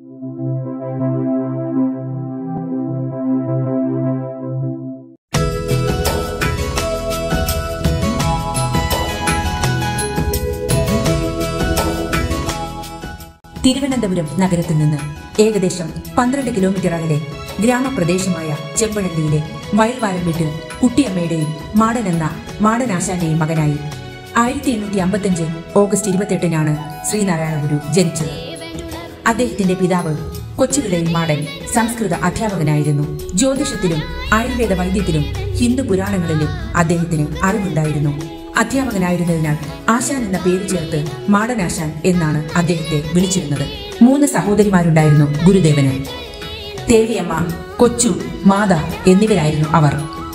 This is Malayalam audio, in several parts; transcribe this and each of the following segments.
തിരുവനന്തപുരം നഗരത്തിൽ നിന്ന് ഏകദേശം പന്ത്രണ്ട് കിലോമീറ്റർ അകലെ ഗ്രാമപ്രദേശമായ ചെമ്പഴന്തിയിലെ വയൽവാരം വീട്ടിൽ കുട്ടിയമ്മയുടെയും മാടൻ എന്ന മാടനാശാന്റെയും മകനായി ആയിരത്തി എണ്ണൂറ്റി അമ്പത്തഞ്ച് ഓഗസ്റ്റ് ഇരുപത്തെട്ടിനാണ് ശ്രീനാരായണ ഗുരു ജനിച്ചത് അദ്ദേഹത്തിന്റെ പിതാവ് കൊച്ചുവിളയിൽ മാടൻ സംസ്കൃത അധ്യാപകനായിരുന്നു ജ്യോതിഷത്തിലും ആയുർവേദ വൈദ്യത്തിലും ഹിന്ദു പുരാണങ്ങളിലും അദ്ദേഹത്തിന് അറിവുണ്ടായിരുന്നു അധ്യാപകനായിരുന്നതിനാൽ ആശാൻ എന്ന പേര് ചേർത്ത് മാടനാശാൻ എന്നാണ് അദ്ദേഹത്തെ വിളിച്ചിരുന്നത് മൂന്ന് സഹോദരിമാരുണ്ടായിരുന്നു ഗുരുദേവന് ദേവിയമ്മ കൊച്ചു മാത എന്നിവരായിരുന്നു അവർ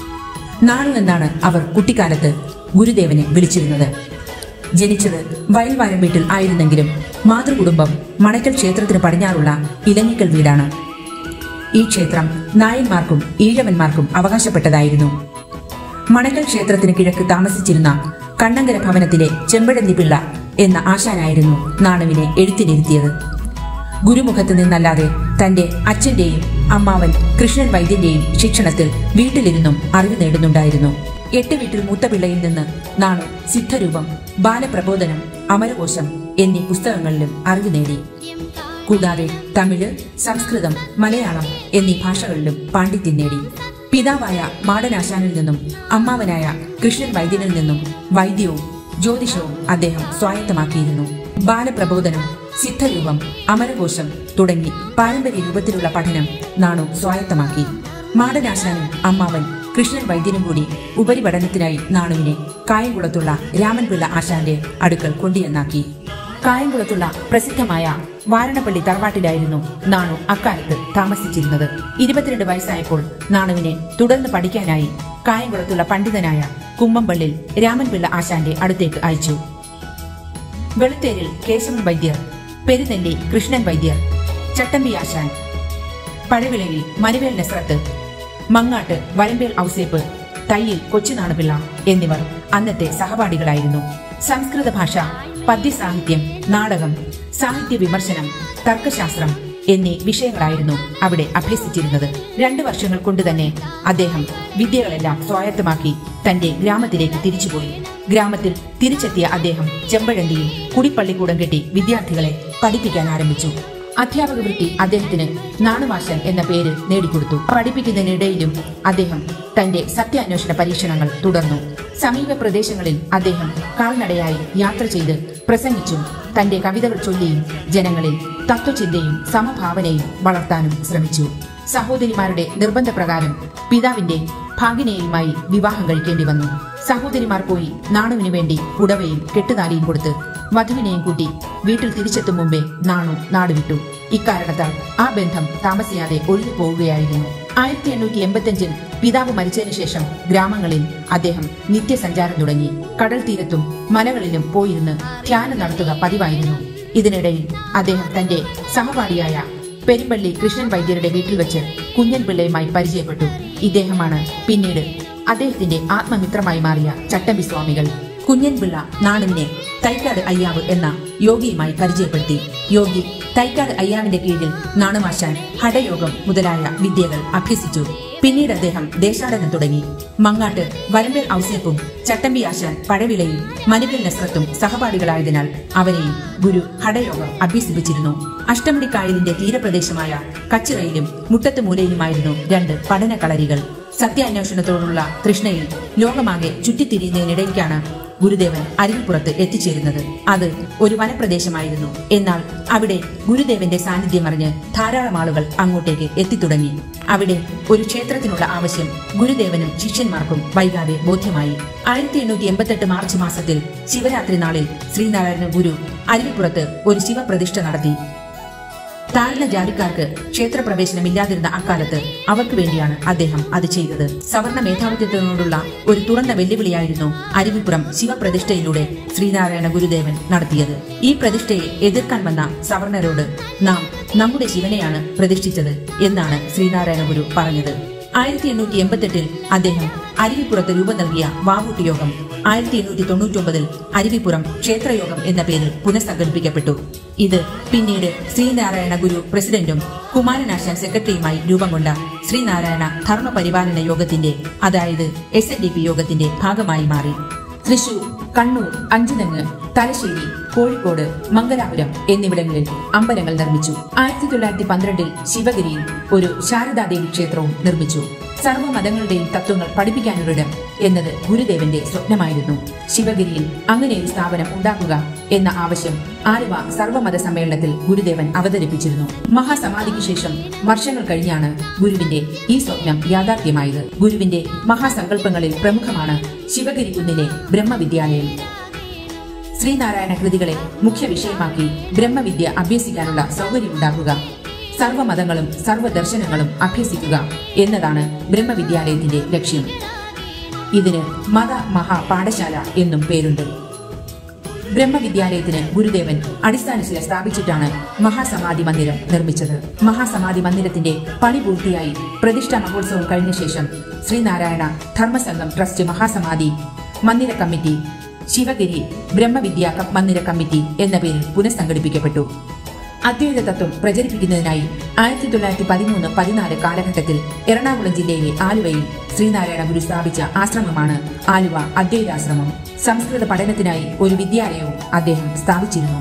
നാണു എന്നാണ് അവർ കുട്ടിക്കാലത്ത് ഗുരുദേവനെ വിളിച്ചിരുന്നത് ജനിച്ചത് വയൽവാരം വീട്ടിൽ ആയിരുന്നെങ്കിലും മാതൃകുടുംബം മണക്കൽ ക്ഷേത്രത്തിന് പടിഞ്ഞാറുള്ള ഇലഞ്ഞിക്കൽ വീടാണ് ഈ ക്ഷേത്രം നായന്മാർക്കും ഈഴവന്മാർക്കും അവകാശപ്പെട്ടതായിരുന്നു മണക്കൽ ക്ഷേത്രത്തിന് കിഴക്ക് താമസിച്ചിരുന്ന കണ്ണങ്കര ഭവനത്തിലെ ചെമ്പഴന്തി പിള്ള എന്ന ആശാനായിരുന്നു നാണുവിനെ എഴുത്തിനിരുത്തിയത് ഗുരുമുഖത്ത് നിന്നല്ലാതെ തന്റെ അച്ഛന്റെയും അമ്മാവൻ കൃഷ്ണൻ വൈദ്യന്റെയും ശിക്ഷണത്തിൽ വീട്ടിലിരുന്നും അറിവ് നേടുന്നുണ്ടായിരുന്നു എട്ട് വീട്ടിൽ മൂത്ത പിള്ളയിൽ നിന്ന് നാണു സിദ്ധരൂപം ബാലപ്രബോധനം അമരകോശം എന്നീ പുസ്തകങ്ങളിലും അറിവ് നേടി കൂടാതെ തമിഴ് സംസ്കൃതം മലയാളം എന്നീ ഭാഷകളിലും പാണ്ഡിത്യം നേടി പിതാവായ മാടനാശാനിൽ നിന്നും അമ്മാവനായ കൃഷ്ണൻ വൈദ്യനിൽ നിന്നും വൈദ്യവും ജ്യോതിഷവും അദ്ദേഹം സ്വായത്തമാക്കിയിരുന്നു ബാലപ്രബോധനം സിദ്ധരൂപം അമരകോശം തുടങ്ങി പാരമ്പര്യ രൂപത്തിലുള്ള പഠനം നാണു സ്വായത്തമാക്കി മാടനാശാനും അമ്മാവൻ കൃഷ്ണൻ വൈദ്യനും കൂടി ഉപരിപഠനത്തിനായി നാണുവിനെ കായംകുളത്തുള്ള രാമൻപിള്ള ആശാന്റെ അടുക്കൽ കൊണ്ടുചെന്നാക്കി കായംകുളത്തുള്ള പ്രസിദ്ധമായ വാരണപ്പള്ളി തറവാട്ടിലായിരുന്നു നാണു അക്കാലത്ത് താമസിച്ചിരുന്നത് ഇരുപത്തിരണ്ട് വയസ്സായപ്പോൾ നാണുവിനെ തുടർന്ന് പഠിക്കാനായി കായംകുളത്തുള്ള പണ്ഡിതനായ കുമ്മമ്പള്ളിൽ രാമൻപിള്ള ആശാന്റെ അടുത്തേക്ക് അയച്ചു വെളുത്തേരിൽ കേശവൻ വൈദ്യർ പെരുനെല്ലി കൃഷ്ണൻ വൈദ്യർ ചട്ടമ്പി ആശാൻ പഴവിളയിൽ മനുവേൽ നെസ്രത്ത് മങ്ങാട്ട് വരമ്പേൽ ഔസേപ്പ് തയ്യിൽ കൊച്ചുനാണുപിള്ള എന്നിവർ അന്നത്തെ സഹപാഠികളായിരുന്നു സംസ്കൃത ഭാഷ പദ്യസാഹിത്യം നാടകം സാഹിത്യ വിമർശനം തർക്കശാസ്ത്രം എന്നീ വിഷയങ്ങളായിരുന്നു അവിടെ അഭ്യസിച്ചിരുന്നത് രണ്ടു വർഷങ്ങൾ കൊണ്ട് തന്നെ അദ്ദേഹം വിദ്യകളെല്ലാം സ്വായത്തമാക്കി തന്റെ ഗ്രാമത്തിലേക്ക് തിരിച്ചുപോയി ഗ്രാമത്തിൽ തിരിച്ചെത്തിയ അദ്ദേഹം ചെമ്പഴന്തിയിൽ കുടിപ്പള്ളിക്കൂടം കെട്ടി വിദ്യാർത്ഥികളെ പഠിപ്പിക്കാൻ ആരംഭിച്ചു അധ്യാപക വൃത്തി അദ്ദേഹത്തിന് നാണുവാശൻ എന്ന പേര് നേടിക്കൊടുത്തു പഠിപ്പിക്കുന്നതിനിടയിലും അദ്ദേഹം തന്റെ സത്യാന്വേഷണ പരീക്ഷണങ്ങൾ തുടർന്നു സമീപ പ്രദേശങ്ങളിൽ അദ്ദേഹം കാൽനടയായി യാത്ര ചെയ്ത് പ്രസംഗിച്ചും തന്റെ കവിതകൾ ചൊല്ലിയും ജനങ്ങളിൽ തത്വചിന്തയും സമഭാവനയും വളർത്താനും ശ്രമിച്ചു സഹോദരിമാരുടെ നിർബന്ധപ്രകാരം പിതാവിന്റെ ഭാഗിനയുമായി വിവാഹം കഴിക്കേണ്ടി വന്നു സഹോദരിമാർ പോയി നാണുവിനു വേണ്ടി പുടവയും കെട്ടുതാലിയും കൊടുത്ത് വധുവിനെയും കൂട്ടി വീട്ടിൽ തിരിച്ചെത്തും മുമ്പേ നാണു നാടുവിട്ടു ഇക്കാരണത്താൽ ആ ബന്ധം താമസിയാതെ ഒഴിഞ്ഞു പോവുകയായിരുന്നു ആയിരത്തി എണ്ണൂറ്റി എൺപത്തിയഞ്ചിൽ പിതാവ് മരിച്ചതിനു ശേഷം ഗ്രാമങ്ങളിൽ അദ്ദേഹം നിത്യസഞ്ചാരം തുടങ്ങി കടൽ തീരത്തും മലകളിലും പോയിരുന്ന് ധ്യാനം നടത്തുക പതിവായിരുന്നു ഇതിനിടയിൽ അദ്ദേഹം തന്റെ സഹപാഠിയായ പെരുമ്പള്ളി കൃഷ്ണൻ വൈദ്യരുടെ വീട്ടിൽ വെച്ച് കുഞ്ഞൻ പിള്ളയുമായി പരിചയപ്പെട്ടു ഇദ്ദേഹമാണ് പിന്നീട് അദ്ദേഹത്തിന്റെ ആത്മമിത്രമായി മാറിയ ചട്ടമ്പി സ്വാമികൾ കുഞ്ഞൻപിള്ള നാണുവിനെ തൈക്കാട് അയ്യാവ് എന്ന യോഗിയുമായി പരിചയപ്പെടുത്തി യോഗി തൈക്കാട് അയ്യാവിന്റെ കീഴിൽ നാണുമാശാൻ ഹഠയോഗം മുതലായ വിദ്യകൾ അഭ്യസിച്ചു പിന്നീട് അദ്ദേഹം ദേശാടനം തുടങ്ങി മങ്ങാട്ട് വരമ്പേൽ ഔസേപ്പും ചട്ടമ്പി ആശാൻ പഴവിളയും മനുവിൽ നസ്രത്തും സഹപാഠികളായതിനാൽ അവരെയും ഗുരു ഹഠയോഗം അഭ്യസിപ്പിച്ചിരുന്നു അഷ്ടമുടിക്കായലിന്റെ തീരപ്രദേശമായ കച്ചിറയിലും മുട്ടത്ത് മൂലയിലുമായിരുന്നു രണ്ട് പഠന കളരികൾ സത്യാന്വേഷണത്തോടുള്ള തൃഷ്ണയിൽ ലോകമാകെ ചുറ്റിത്തിരിയുന്നതിനിടയ്ക്കാണ് ഗുരുദേവൻ അരുവിപ്പുറത്ത് എത്തിച്ചേരുന്നത് അത് ഒരു വനപ്രദേശമായിരുന്നു എന്നാൽ അവിടെ ഗുരുദേവന്റെ സാന്നിധ്യം അറിഞ്ഞ് ധാരാളം ആളുകൾ അങ്ങോട്ടേക്ക് എത്തിത്തുടങ്ങി അവിടെ ഒരു ക്ഷേത്രത്തിനുള്ള ആവശ്യം ഗുരുദേവനും ശിഷ്യന്മാർക്കും വൈകാതെ ബോധ്യമായി ആയിരത്തി എണ്ണൂറ്റി എൺപത്തെട്ട് മാർച്ച് മാസത്തിൽ ശിവരാത്രി നാളിൽ ശ്രീനാരായണ ഗുരു അരുവിപ്പുറത്ത് ഒരു ശിവപ്രതിഷ്ഠ നടത്തി താഴ്ന്ന ജാതിക്കാർക്ക് ക്ഷേത്രപ്രവേശനമില്ലാതിരുന്ന അക്കാലത്ത് അവർക്ക് വേണ്ടിയാണ് അദ്ദേഹം അത് ചെയ്തത് സവർണ മേധാവിത്വത്തിനോടുള്ള ഒരു തുറന്ന വെല്ലുവിളിയായിരുന്നു അരുവിപ്പുറം ശിവപ്രതിഷ്ഠയിലൂടെ ശ്രീനാരായണ ഗുരുദേവൻ നടത്തിയത് ഈ പ്രതിഷ്ഠയെ എതിർക്കാൻ വന്ന സവർണരോട് നാം നമ്മുടെ ശിവനെയാണ് പ്രതിഷ്ഠിച്ചത് എന്നാണ് ശ്രീനാരായണ ഗുരു പറഞ്ഞത് ആയിരത്തി എണ്ണൂറ്റി എൺപത്തെട്ടിൽ അദ്ദേഹം അരുവിപ്പുറത്ത് രൂപം നൽകിയ വാവൂട്ട് യോഗം ആയിരത്തി എണ്ണൂറ്റി തൊണ്ണൂറ്റൊമ്പതിൽ അരുവിപ്പുറം ക്ഷേത്രയോഗം എന്ന പേരിൽ പുനഃസംഘടിപ്പിക്കപ്പെട്ടു ഇത് പിന്നീട് ശ്രീനാരായണ ഗുരു പ്രസിഡന്റും കുമാരനാശാൻ സെക്രട്ടറിയുമായി രൂപം കൊണ്ട ശ്രീനാരായണ ധർമ്മപരിപാലന യോഗത്തിന്റെ അതായത് എസ് എൻ ഡി പി യോഗത്തിന്റെ ഭാഗമായി മാറി തൃശൂർ കണ്ണൂർ അഞ്ചുതെങ്ങ് തലശ്ശേരി കോഴിക്കോട് മംഗലാപുരം എന്നിവിടങ്ങളിൽ അമ്പലങ്ങൾ നിർമ്മിച്ചു ആയിരത്തി തൊള്ളായിരത്തി പന്ത്രണ്ടിൽ ശിവഗിരിയിൽ ഒരു ശാരദാദേവി ക്ഷേത്രവും നിർമ്മിച്ചു സർവ്വമതങ്ങളുടെയും തത്വങ്ങൾ പഠിപ്പിക്കാനൊരിടം എന്നത് ഗുരുദേവന്റെ സ്വപ്നമായിരുന്നു ശിവഗിരിയിൽ അങ്ങനെ ഒരു സ്ഥാപനം ഉണ്ടാക്കുക എന്ന ആവശ്യം ആലുവ സർവ്വമത സമ്മേളനത്തിൽ ഗുരുദേവൻ അവതരിപ്പിച്ചിരുന്നു മഹാസമാധിക്ക് ശേഷം വർഷങ്ങൾ കഴിഞ്ഞാണ് ഗുരുവിന്റെ ഈ സ്വപ്നം യാഥാർത്ഥ്യമായത് ഗുരുവിന്റെ മഹാസങ്കല്പങ്ങളിൽ പ്രമുഖമാണ് ശിവഗിരി കുന്നിലെ ബ്രഹ്മവിദ്യാലയം ശ്രീനാരായണ കൃതികളെ മുഖ്യ വിഷയമാക്കി ബ്രഹ്മവിദ്യ അഭ്യസിക്കാനുള്ള സൗകര്യമുണ്ടാക്കുക സർവ്വമതങ്ങളും സർവ്വദർശനങ്ങളും അഭ്യസിക്കുക എന്നതാണ് ബ്രഹ്മവിദ്യാലയത്തിന്റെ ലക്ഷ്യം ഇതിന് മത മഹാ പാഠശാല എന്നും പേരുണ്ട് ബ്രഹ്മവിദ്യാലയത്തിന് ഗുരുദേവൻ അടിസ്ഥാനശില സ്ഥാപിച്ചിട്ടാണ് മഹാസമാധി മന്ദിരം നിർമ്മിച്ചത് മഹാസമാധി മന്ദിരത്തിന്റെ പണി പൂർത്തിയായി പ്രതിഷ്ഠാ മഹോത്സവം കഴിഞ്ഞ ശേഷം ശ്രീനാരായണ ധർമ്മസംഘം ട്രസ്റ്റ് മഹാസമാധി മന്ദിര കമ്മിറ്റി ശിവഗിരി ബ്രഹ്മവിദ്യാ ക- മന്ദിര കമ്മിറ്റി എന്ന പേരിൽ പുനഃസംഘടിപ്പിക്കപ്പെട്ടു അദ്വൈത തത്വം പ്രചരിപ്പിക്കുന്നതിനായി ആയിരത്തി തൊള്ളായിരത്തി പതിമൂന്ന് പതിനാല് കാലഘട്ടത്തിൽ എറണാകുളം ജില്ലയിലെ ആലുവയിൽ ശ്രീനാരായണ ഗുരു സ്ഥാപിച്ച ആശ്രമമാണ് ആലുവ അദ്വൈതാശ്രമം സംസ്കൃത പഠനത്തിനായി ഒരു വിദ്യാലയവും അദ്ദേഹം സ്ഥാപിച്ചിരുന്നു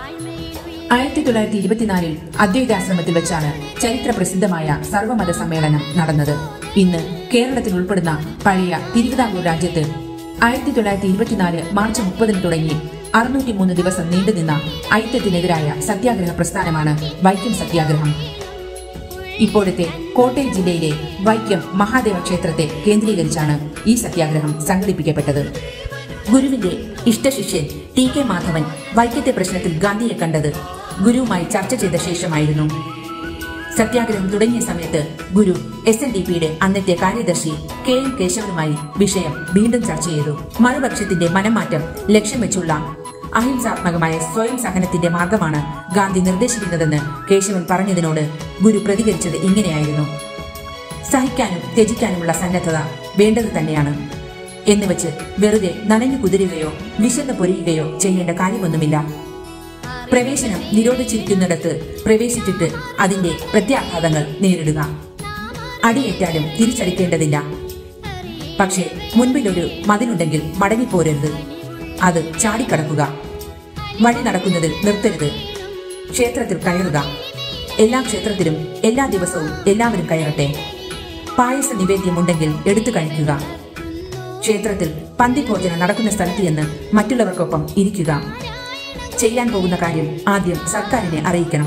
ആയിരത്തി തൊള്ളായിരത്തി ഇരുപത്തിനാലിൽ അദ്വൈതാശ്രമത്തിൽ വെച്ചാണ് ചരിത്ര പ്രസിദ്ധമായ സർവമത സമ്മേളനം നടന്നത് ഇന്ന് കേരളത്തിൽ ഉൾപ്പെടുന്ന പഴയ തിരുവിതാംകൂർ രാജ്യത്ത് ആയിരത്തി തൊള്ളായിരത്തി ഇരുപത്തിനാല് മാർച്ച് മുപ്പതിന് തുടങ്ങി അറുന്നൂറ്റി മൂന്ന് ദിവസം നീണ്ടുനിന്ന ഐക്യത്തിനെതിരായ സത്യാഗ്രഹ പ്രസ്ഥാനമാണ് വൈക്കം സത്യാഗ്രഹം ഇപ്പോഴത്തെ കോട്ടയം ജില്ലയിലെ വൈക്കം മഹാദേവ ക്ഷേത്രത്തെ കേന്ദ്രീകരിച്ചാണ് ഈ സത്യാഗ്രഹം സംഘടിപ്പിക്കപ്പെട്ടത് ഗുരുവിന്റെ ഇഷ്ടശിഷ്യൻ ടി കെ മാധവൻ വൈക്കത്തെ പ്രശ്നത്തിൽ ഗാന്ധിയെ കണ്ടത് ഗുരുവുമായി ചർച്ച ചെയ്ത ശേഷമായിരുന്നു സത്യാഗ്രഹം തുടങ്ങിയ സമയത്ത് ഗുരു എസ് എൻ ഡി പിയുടെ അന്നത്തെ കാര്യദർശി കെ എം കേശവനുമായി വിഷയം വീണ്ടും ചർച്ച ചെയ്തു മറുപക്ഷത്തിന്റെ മനംമാറ്റം ലക്ഷ്യം വെച്ചുള്ള അഹിംസാത്മകമായ സ്വയം സഹനത്തിന്റെ മാർഗമാണ് ഗാന്ധി നിർദ്ദേശിക്കുന്നതെന്ന് കേശവൻ പറഞ്ഞതിനോട് ഗുരു പ്രതികരിച്ചത് ഇങ്ങനെയായിരുന്നു സഹിക്കാനും ത്യജിക്കാനുമുള്ള സന്നദ്ധത വേണ്ടത് തന്നെയാണ് എന്നുവെച്ച് വെറുതെ നനഞ്ഞു കുതിരുകയോ വിശന്ന് പൊരിയുകയോ ചെയ്യേണ്ട കാര്യമൊന്നുമില്ല പ്രവേശനം നിരോധിച്ചിരിക്കുന്നിടത്ത് പ്രവേശിച്ചിട്ട് അതിന്റെ പ്രത്യാഘാതങ്ങൾ നേരിടുക അടിയേറ്റാലും തിരിച്ചടിക്കേണ്ടതില്ല പക്ഷേ മുൻപിലൊരു മതിലുണ്ടെങ്കിൽ മടങ്ങിപ്പോരരുത് അത് ചാടിക്കടക്കുക വഴി നടക്കുന്നതിൽ നിർത്തരുത് ക്ഷേത്രത്തിൽ കയറുക എല്ലാ ക്ഷേത്രത്തിലും എല്ലാ ദിവസവും എല്ലാവരും കയറട്ടെ പായസ നിവേദ്യമുണ്ടെങ്കിൽ എടുത്തു കഴിക്കുക ക്ഷേത്രത്തിൽ പന്തിഭോജനം നടക്കുന്ന സ്ഥലത്ത് ചെന്ന് മറ്റുള്ളവർക്കൊപ്പം ഇരിക്കുക ചെയ്യാൻ പോകുന്ന കാര്യം ആദ്യം സർക്കാരിനെ അറിയിക്കണം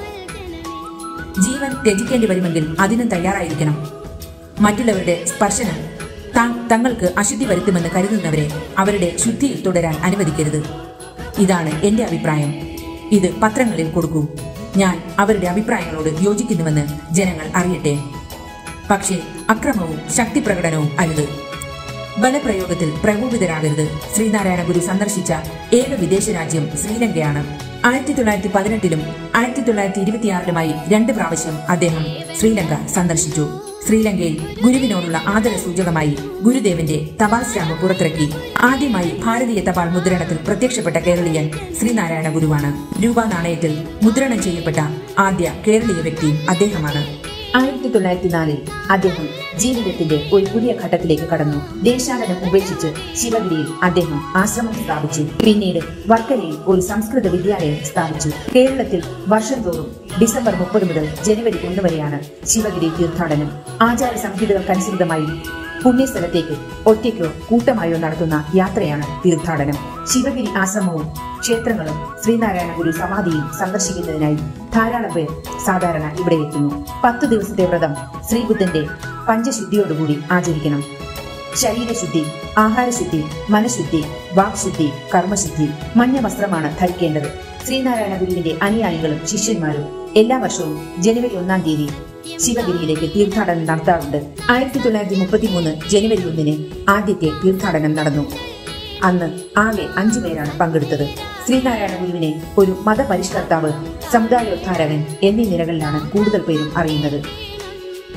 ജീവൻ ത്യജിക്കേണ്ടി വരുമെങ്കിൽ അതിനും തയ്യാറായിരിക്കണം മറ്റുള്ളവരുടെ സ്പർശനം താ- തങ്ങൾക്ക് അശുദ്ധി വരുത്തുമെന്ന് കരുതുന്നവരെ അവരുടെ ശുദ്ധിയിൽ തുടരാൻ അനുവദിക്കരുത് ഇതാണ് എന്റെ അഭിപ്രായം ഇത് പത്രങ്ങളിൽ കൊടുക്കൂ ഞാൻ അവരുടെ അഭിപ്രായങ്ങളോട് യോജിക്കുന്നുവെന്ന് ജനങ്ങൾ അറിയട്ടെ പക്ഷേ അക്രമവും ശക്തി പ്രകടനവും അരുത് ബലപ്രയോഗത്തിൽ പ്രകോപിതരാകരുത് ശ്രീനാരായണ ഗുരു സന്ദർശിച്ച ഏക വിദേശ രാജ്യം ശ്രീലങ്കയാണ് ആയിരത്തി തൊള്ളായിരത്തി പതിനെട്ടിലും ആയിരത്തി തൊള്ളായിരത്തി ഇരുപത്തിയാറിലുമായി രണ്ട് പ്രാവശ്യം അദ്ദേഹം ശ്രീലങ്ക സന്ദർശിച്ചു ശ്രീലങ്കയിൽ ഗുരുവിനോടുള്ള ആദര സൂചകമായി ഗുരുദേവന്റെ തപാൽ സ്റ്റാമ്പ് പുറത്തിറക്കി ആദ്യമായി ഭാരതീയ തപാൽ മുദ്രണത്തിൽ പ്രത്യക്ഷപ്പെട്ട കേരളീയൻ ശ്രീനാരായണ ഗുരുവാണ് രൂപ നാണയത്തിൽ മുദ്രണം ചെയ്യപ്പെട്ട ആദ്യ കേരളീയ വ്യക്തിയും അദ്ദേഹമാണ് ആയിരത്തി തൊള്ളായിരത്തി നാലിൽ അദ്ദേഹം ജീവിതത്തിന്റെ ഒരു പുതിയ ഘട്ടത്തിലേക്ക് കടന്നു ദേശാടനം ഉപേക്ഷിച്ച് ശിവഗിരിയിൽ അദ്ദേഹം ആശ്രമം സ്ഥാപിച്ചു പിന്നീട് വർക്കലയിൽ ഒരു സംസ്കൃത വിദ്യാലയം സ്ഥാപിച്ചു കേരളത്തിൽ വർഷം തോറും ഡിസംബർ മുപ്പത് മുതൽ ജനുവരി ഒന്ന് വരെയാണ് ശിവഗിരി തീർത്ഥാടനം ആചാര സംഹിതകൾക്കനുസൃതമായി പുണ്യസ്ഥലത്തേക്ക് ഒറ്റയ്ക്കോ കൂട്ടമായോ നടത്തുന്ന യാത്രയാണ് തീർത്ഥാടനം ശിവഗിരി ആശ്രമവും ക്ഷേത്രങ്ങളും ശ്രീനാരായണ ഗുരു സമാധിയും സന്ദർശിക്കുന്നതിനായി ധാരാളം പേർ സാധാരണ ഇവിടെ എത്തുന്നു പത്ത് ദിവസത്തെ വ്രതം ശ്രീബുദ്ധന്റെ പഞ്ചശുദ്ധിയോടുകൂടി ആചരിക്കണം ശരീരശുദ്ധി ആഹാരശുദ്ധി മനഃശുദ്ധി വാക്ശുദ്ധി കർമ്മശുദ്ധി മഞ്ഞ വസ്ത്രമാണ് ധരിക്കേണ്ടത് ശ്രീനാരായണ ഗുരുവിന്റെ അനുയായികളും ശിഷ്യന്മാരും എല്ലാ വർഷവും ജനുവരി ഒന്നാം തീയതി ശിവഗിരിയിലേക്ക് തീർത്ഥാടനം നടത്താറുണ്ട് ആയിരത്തി തൊള്ളായിരത്തി മുപ്പത്തി മൂന്ന് ജനുവരി ഒന്നിന് ആദ്യത്തെ തീർത്ഥാടനം നടന്നു അന്ന് ആകെ അഞ്ചു പേരാണ് പങ്കെടുത്തത് ശ്രീനാരായണ ഗുരുവിനെ ഒരു മതപരിഷ്കർത്താവ് സമുദായോദ്ധാരകൻ എന്നീ നിലകളിലാണ് കൂടുതൽ പേരും അറിയുന്നത്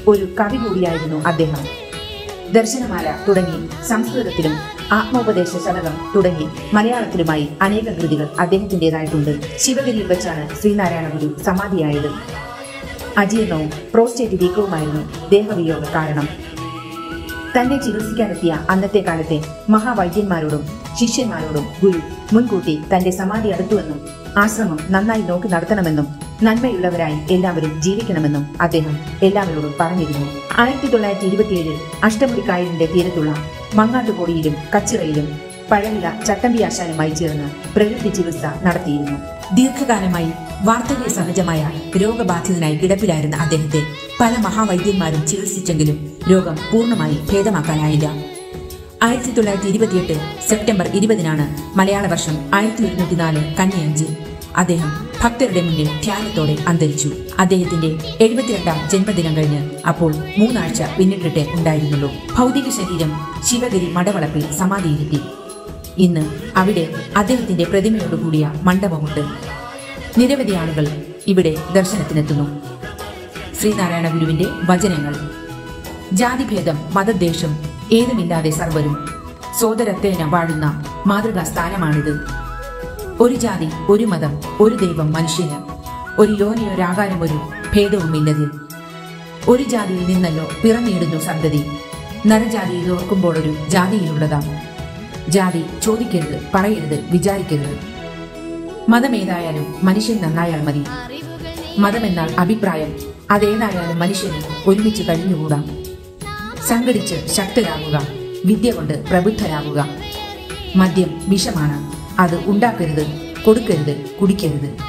ഒരു കവി കൂടിയായിരുന്നു അദ്ദേഹം ദർശനമാല തുടങ്ങി സംസ്കൃതത്തിലും ആത്മോപദേശ ശതകം തുടങ്ങി മലയാളത്തിലുമായി അനേക കൃതികൾ അദ്ദേഹത്തിൻ്റെതായിട്ടുണ്ട് ശിവഗിരിയിൽ വെച്ചാണ് ശ്രീനാരായണ ഗുരു സമാധിയായത് അജീർണവും പ്രോസ്റ്റേറ്റ് വീക്കവുമായിരുന്നു ദേഹവിയോഗ കാരണം തന്നെ ചികിത്സിക്കാനെത്തിയ അന്നത്തെ കാലത്തെ മഹാവൈദ്യന്മാരോടും ശിഷ്യന്മാരോടും ഗുരു മുൻകൂട്ടി തന്റെ സമാധി അടുത്തുവെന്നും ആശ്രമം നന്നായി നോക്കി നടത്തണമെന്നും നന്മയുള്ളവരായി എല്ലാവരും ജീവിക്കണമെന്നും അദ്ദേഹം എല്ലാവരോടും പറഞ്ഞിരുന്നു ആയിരത്തി തൊള്ളായിരത്തി ഇരുപത്തിയേഴിൽ അഷ്ടമുടിക്കായലിന്റെ തീരത്തുള്ള മങ്ങാട്ടുപൊടിയിലും കച്ചിറയിലും പഴനില ചട്ടമ്പി ആശാനുമായി ചേർന്ന് പ്രകൃതി ചികിത്സ നടത്തിയിരുന്നു ദീർഘകാലമായി വാർദ്ധക്യ സഹജമായ രോഗബാധിതനായി കിടപ്പിലായിരുന്ന അദ്ദേഹത്തെ പല മഹാവൈദ്യന്മാരും ചികിത്സിച്ചെങ്കിലും രോഗം പൂർണ്ണമായി ഭേദമാക്കാനായില്ല ആയിരത്തി തൊള്ളായിരത്തി ഇരുപത്തിയെട്ട് സെപ്റ്റംബർ ഇരുപതിനാണ് മലയാള വർഷം ആയിരത്തി ഒരുന്നൂറ്റി നാല് കന്നിയഞ്ച് അദ്ദേഹം ഭക്തരുടെ മുന്നിൽ ധ്യാനത്തോടെ അന്തരിച്ചു അദ്ദേഹത്തിന്റെ എഴുപത്തിരണ്ടാം ജന്മദിനം കഴിഞ്ഞ് അപ്പോൾ മൂന്നാഴ്ച പിന്നിട്ടിട്ടേ ഉണ്ടായിരുന്നുള്ളൂ ഭൗതിക ശരീരം ശിവഗിരി മടവളപ്പിൽ സമാധിയിരുത്തി ഇന്ന് അവിടെ അദ്ദേഹത്തിന്റെ പ്രതിമയോടുകൂടിയ മണ്ഡപമുണ്ട് നിരവധി ആളുകൾ ഇവിടെ ദർശനത്തിനെത്തുന്നു ശ്രീനാരായണ ഗുരുവിന്റെ വചനങ്ങൾ ജാതിഭേദം മതദ്വേഷം ഏതുമില്ലാതെ സർവരും സോദരത്വേന വാഴുന്ന മാതൃകാ സ്ഥാനമാണിത് ഒരു ജാതി ഒരു മതം ഒരു ദൈവം മനുഷ്യന് ഒരു യോനിയൊരാകാരം ഒരു ഭേദവുമില്ലതിൽ ഒരു ജാതിയിൽ നിന്നല്ലോ പിറന്നിടുന്നു സന്തതി നരജാതിയിൽ ഓർക്കുമ്പോൾ ഒരു ജാതിയിലുള്ളതാം ജാതി ചോദിക്കരുത് പറയരുത് വിചാരിക്കരുത് മതമേതായാലും മനുഷ്യൻ നന്നായാൽ മതി മതമെന്നാൽ അഭിപ്രായം അതേതായാലും മനുഷ്യന് ഒരുമിച്ച് കഴിഞ്ഞുകൂടാം സംഘടിച്ച് ശക്തരാകുക വിദ്യ കൊണ്ട് പ്രബുദ്ധരാകുക മദ്യം വിഷമാണ് അത് ഉണ്ടാക്കരുത് കൊടുക്കരുത് കുടിക്കരുത്